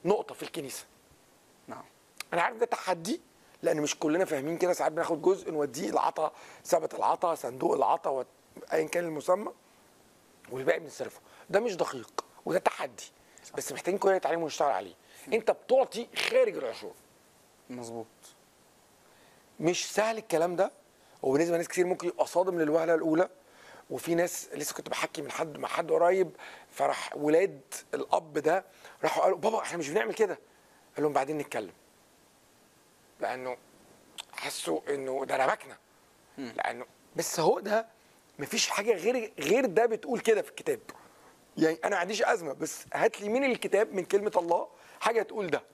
نقطه في الكنيسه نعم انا عارف ده تحدي لان مش كلنا فاهمين كده ساعات بناخد جزء نوديه العطا ثبت العطا صندوق العطا و- ايا كان المسمى والباقي بنصرفه ده مش دقيق وده تحدي بس محتاجين كلنا نتعلم ونشتغل عليه انت بتعطي خارج العشور مظبوط مش سهل الكلام ده وبالنسبه لناس كتير ممكن يبقى صادم للوهله الاولى وفي ناس لسه كنت بحكي من حد مع حد قريب فراح ولاد الاب ده راحوا قالوا بابا احنا مش بنعمل كده قال لهم بعدين نتكلم لانه حسوا انه ده ربكنا لانه بس هو ده مفيش حاجه غير غير ده بتقول كده في الكتاب يعني انا ما عنديش ازمه بس هات لي من الكتاب من كلمه الله حاجه تقول ده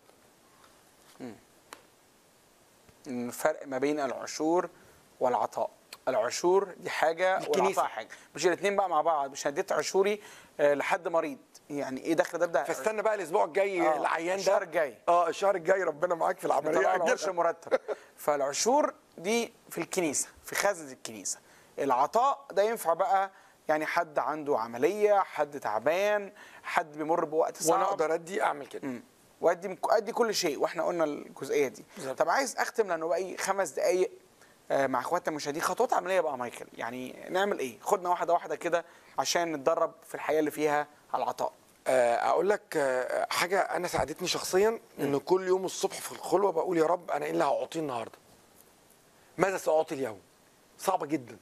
الفرق ما بين العشور والعطاء العشور دي حاجه الكنيسة. والعطاء حاجه مش الاثنين بقى مع بعض مش هديت عشوري آه، لحد مريض يعني ايه دخل ده بده فاستنى بقى الاسبوع الجاي آه، العيان ده الشهر الجاي. اه الشهر الجاي ربنا معاك في العمليه طبعا أجل. العشر مرتب فالعشور دي في الكنيسه في خزنه الكنيسه العطاء ده ينفع بقى يعني حد عنده عمليه حد تعبان حد بيمر بوقت صعب وانا اقدر ادي اعمل كده مم. وادي ادي كل شيء واحنا قلنا الجزئيه دي بالظبط. طب عايز اختم لانه باقي خمس دقائق آه، مع اخواتنا المشاهدين خطوات عمليه بقى مايكل يعني نعمل ايه خدنا واحده واحده كده عشان نتدرب في الحياه اللي فيها على العطاء آه، اقول لك آه، حاجه انا ساعدتني شخصيا ان كل يوم الصبح في الخلوه بقول يا رب انا ايه اللي هعطيه النهارده ماذا ساعطي اليوم صعبه جدا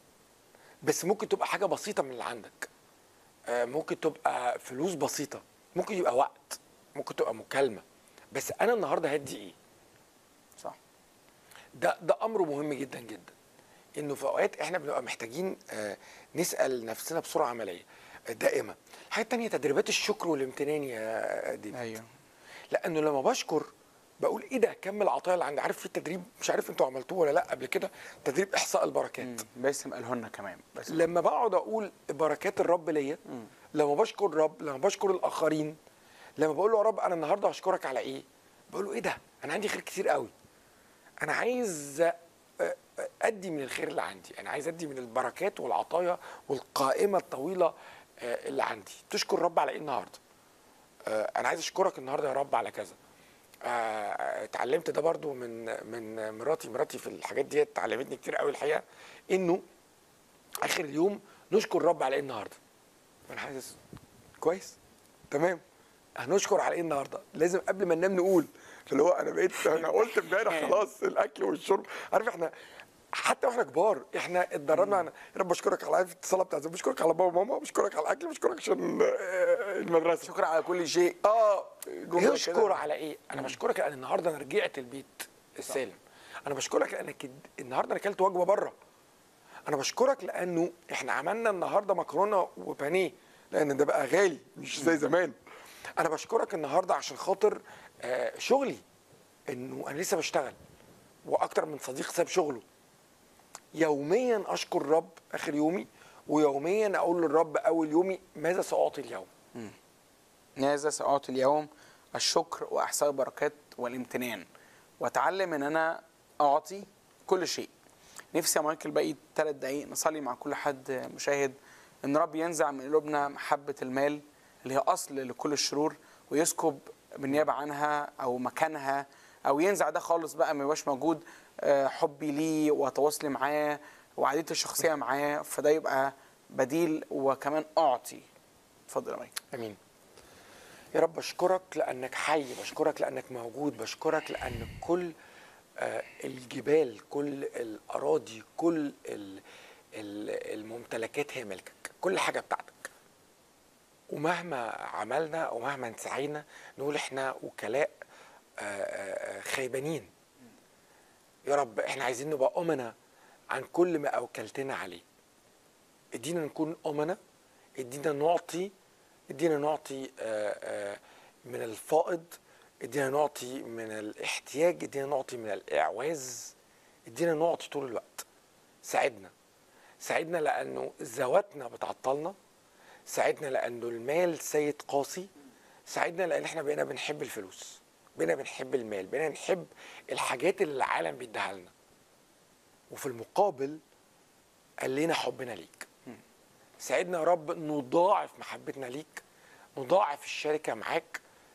بس ممكن تبقى حاجه بسيطه من اللي عندك آه، ممكن تبقى فلوس بسيطه ممكن يبقى وقت ممكن تبقى مكالمه بس انا النهارده هدي ايه صح ده ده امر مهم جدا جدا انه في اوقات احنا بنبقى محتاجين آه، نسال نفسنا بصوره عمليه آه، دائمه الحاجه الثانيه تدريبات الشكر والامتنان يا ديفيد ايوه لانه لما بشكر بقول ايه ده كم العطايا اللي عندي عارف في تدريب مش عارف انتوا عملتوه ولا لا قبل كده تدريب احصاء البركات باسم قالهن كمان بس لما بقعد اقول بركات الرب ليا لما بشكر الرب لما بشكر الاخرين لما بقول له يا رب انا النهارده هشكرك على ايه بقول له ايه ده انا عندي خير كتير قوي انا عايز أ- أ- ادي من الخير اللي عندي انا عايز ادي من البركات والعطايا والقائمه الطويله آه، اللي عندي تشكر الرب على ايه النهارده آه، انا عايز اشكرك النهارده يا رب على كذا آه، اتعلمت ده برضو من من مراتي مراتي في الحاجات دي اتعلمتني كتير قوي الحقيقه انه اخر اليوم نشكر الرب على ايه النهارده انا حاسس كويس تمام هنشكر على ايه النهارده لازم قبل ما ننام نقول اللي هو انا بقيت انا قلت امبارح خلاص الاكل والشرب عارف احنا حتى واحنا كبار احنا اتدربنا انا يا رب بشكرك على عارف الصلاه بتاعت بشكرك على بابا وماما بشكرك على الاكل بشكرك عشان آه، المدرسه شكرا على كل شيء اه جملة يشكر كده. على ايه؟ انا بشكرك لان النهارده انا رجعت البيت السالم. انا بشكرك لانك النهارده انا اكلت وجبه بره. انا بشكرك لانه احنا عملنا النهارده مكرونه وبانيه لان ده بقى غالي مش زي زمان. انا بشكرك النهارده عشان خاطر آه شغلي انه انا لسه بشتغل واكتر من صديق ساب شغله. يوميا اشكر الرب اخر يومي ويوميا اقول للرب اول يومي ماذا ساعطي اليوم؟ ماذا سأعطي اليوم الشكر وإحصاء البركات والامتنان وأتعلم إن أنا أعطي كل شيء نفسي يا مايكل باقي ثلاث دقايق نصلي مع كل حد مشاهد إن رب ينزع من قلوبنا محبة المال اللي هي أصل لكل الشرور ويسكب بالنيابة عنها أو مكانها أو ينزع ده خالص بقى ما يبقاش موجود آه، حبي ليه وتواصلي معاه وعادتي الشخصية معاه فده يبقى بديل وكمان أعطي اتفضل يا مايكل امين يا رب بشكرك لانك حي بشكرك لانك موجود بشكرك لان كل آه، الجبال كل الاراضي كل ال- ال- الممتلكات هي ملكك كل حاجه بتاعتك ومهما عملنا ومهما سعينا نقول احنا وكلاء آه، آه، آه، خيبانين يا رب احنا عايزين نبقى امنا عن كل ما اوكلتنا عليه ادينا نكون امنا ادينا نعطي ادينا نعطي آه، آه، من الفائض ادينا نعطي من الاحتياج ادينا نعطي من الاعواز ادينا نعطي طول الوقت ساعدنا ساعدنا لانه ذواتنا بتعطلنا ساعدنا لانه المال سيد قاسي ساعدنا لان احنا بقينا بنحب الفلوس بقينا بنحب المال بقينا نحب الحاجات اللي العالم بيديها لنا وفي المقابل قال لنا حبنا ليك ساعدنا يا رب نضاعف محبتنا ليك نضاعف الشركه معاك